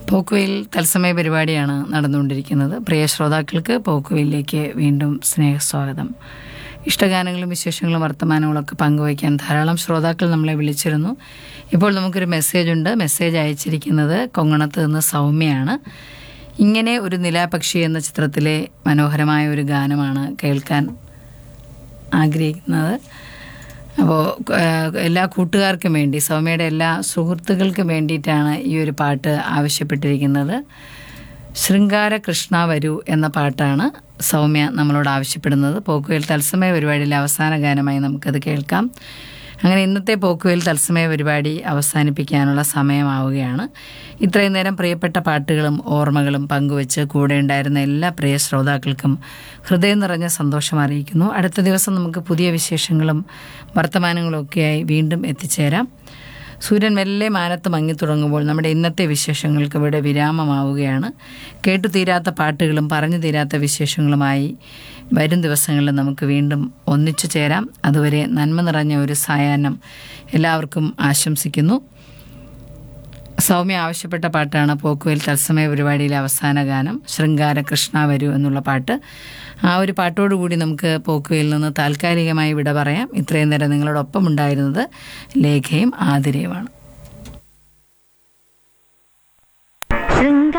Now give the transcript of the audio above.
പോക്കുവെയിൽ തത്സമയ പരിപാടിയാണ് നടന്നുകൊണ്ടിരിക്കുന്നത് പ്രിയ ശ്രോതാക്കൾക്ക് പോക്കുവെയിലേക്ക് വീണ്ടും സ്നേഹസ്വാഗതം ഇഷ്ടഗാനങ്ങളും വിശേഷങ്ങളും വർത്തമാനങ്ങളൊക്കെ പങ്കുവയ്ക്കാൻ ധാരാളം ശ്രോതാക്കൾ നമ്മളെ വിളിച്ചിരുന്നു ഇപ്പോൾ നമുക്കൊരു മെസ്സേജ് ഉണ്ട് മെസ്സേജ് അയച്ചിരിക്കുന്നത് കൊങ്ങണത്ത് നിന്ന് സൗമ്യയാണ് ഇങ്ങനെ ഒരു നിലാപക്ഷി എന്ന ചിത്രത്തിലെ മനോഹരമായ ഒരു ഗാനമാണ് കേൾക്കാൻ ആഗ്രഹിക്കുന്നത് അപ്പോൾ എല്ലാ കൂട്ടുകാർക്കും വേണ്ടി സൗമ്യയുടെ എല്ലാ സുഹൃത്തുക്കൾക്കും വേണ്ടിയിട്ടാണ് ഈ ഒരു പാട്ട് ആവശ്യപ്പെട്ടിരിക്കുന്നത് ശൃംഗാര കൃഷ്ണ വരൂ എന്ന പാട്ടാണ് സൗമ്യ നമ്മളോട് ആവശ്യപ്പെടുന്നത് പോക്കുവേൽ തത്സമയ പരിപാടിയിലെ അവസാന ഗാനമായി നമുക്കത് കേൾക്കാം അങ്ങനെ ഇന്നത്തെ പോക്കുവേൽ തത്സമയ പരിപാടി അവസാനിപ്പിക്കാനുള്ള സമയമാവുകയാണ് ഇത്രയും നേരം പ്രിയപ്പെട്ട പാട്ടുകളും ഓർമ്മകളും പങ്കുവച്ച് കൂടെ ഉണ്ടായിരുന്ന എല്ലാ പ്രിയ ശ്രോതാക്കൾക്കും ഹൃദയം നിറഞ്ഞ സന്തോഷം അറിയിക്കുന്നു അടുത്ത ദിവസം നമുക്ക് പുതിയ വിശേഷങ്ങളും വർത്തമാനങ്ങളും ഒക്കെയായി വീണ്ടും എത്തിച്ചേരാം സൂര്യൻ മെല്ലെ മാനത്ത് മങ്ങി തുടങ്ങുമ്പോൾ നമ്മുടെ ഇന്നത്തെ വിശേഷങ്ങൾക്ക് ഇവിടെ വിരാമമാവുകയാണ് കേട്ടു തീരാത്ത പാട്ടുകളും പറഞ്ഞു തീരാത്ത വിശേഷങ്ങളുമായി വരും ദിവസങ്ങളിൽ നമുക്ക് വീണ്ടും ഒന്നിച്ചു ചേരാം അതുവരെ നന്മ നിറഞ്ഞ ഒരു സായാഹ്നം എല്ലാവർക്കും ആശംസിക്കുന്നു സൗമ്യ ആവശ്യപ്പെട്ട പാട്ടാണ് പോക്കുവേൽ തത്സമയ പരിപാടിയിലെ അവസാന ഗാനം ശൃംഗാര കൃഷ്ണ വരൂ എന്നുള്ള പാട്ട് ആ ഒരു പാട്ടോടുകൂടി നമുക്ക് പോക്കുവേൽ നിന്ന് താൽക്കാലികമായി വിട പറയാം ഇത്രയും നേരം നിങ്ങളോടൊപ്പം ഉണ്ടായിരുന്നത് ലേഖയും ആതിരയുമാണ്